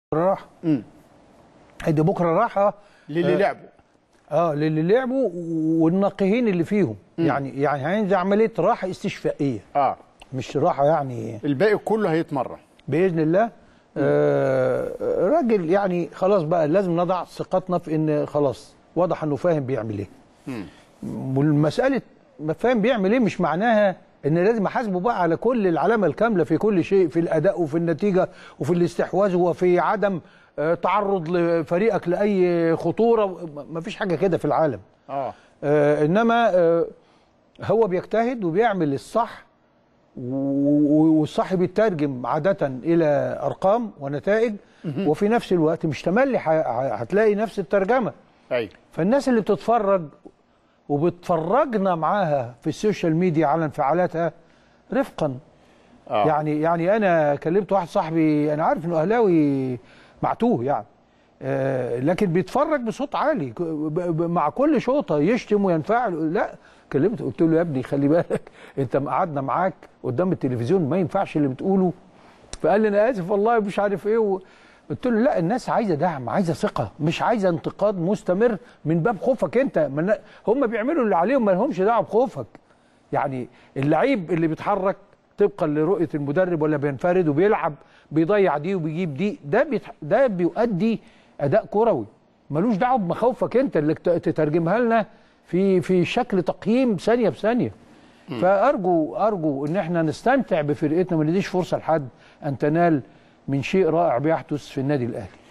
راحه امم ادي بكره راحه للي آه. لعبوا اه للي لعبوا والناقهين اللي فيهم يعني يعني هينزل عمليه راحه استشفائيه اه مش راحه يعني الباقي كله هيتمرن باذن الله آه راجل يعني خلاص بقى لازم نضع ثقتنا في ان خلاص واضح انه فاهم بيعمل ايه والمساله ما فاهم بيعمل ايه مش معناها ان لازم احاسبه بقى على كل العلامه الكامله في كل شيء في الاداء وفي النتيجه وفي الاستحواذ وفي عدم آه، تعرض لفريقك لاي خطوره ما فيش حاجه كده في العالم اه آه انما آه هو بيجتهد وبيعمل الصح و- والصح بيترجم عادة إلى أرقام ونتائج وفي نفس الوقت مش تملي ح- ح- هتلاقي نفس الترجمة ايوه فالناس اللي بتتفرج وبتفرجنا معاها في السوشيال ميديا على انفعالاتها رفقا اه يعني يعني انا كلمت واحد صاحبي انا عارف انه اهلاوي معتوه يعني آه لكن بيتفرج بصوت عالي ك- ب- ب- مع كل شوطه يشتم وينفعل لا كلمت قلت له يا ابني خلي بالك انت قعدنا معاك قدام التلفزيون ما ينفعش اللي بتقوله فقال لي انا اسف والله مش عارف ايه و... قلت له لا الناس عايزه دعم عايزه ثقه مش عايزه انتقاد مستمر من باب خوفك انت من... هم بيعملوا اللي عليهم ما لهمش دعوه بخوفك يعني اللعيب اللي بيتحرك طبقا لرؤيه المدرب ولا بينفرد وبيلعب بيضيع دي وبيجيب دي ده بيتح... ده بيؤدي اداء كروي ملوش دعوه بمخاوفك انت اللي ت- تترجمها لنا في في شكل تقييم ثانيه بثانيه فارجو ارجو ان احنا نستمتع بفرقتنا ما نديش فرصه لحد ان تنال من شيء رائع بيحدث في النادي الاهلي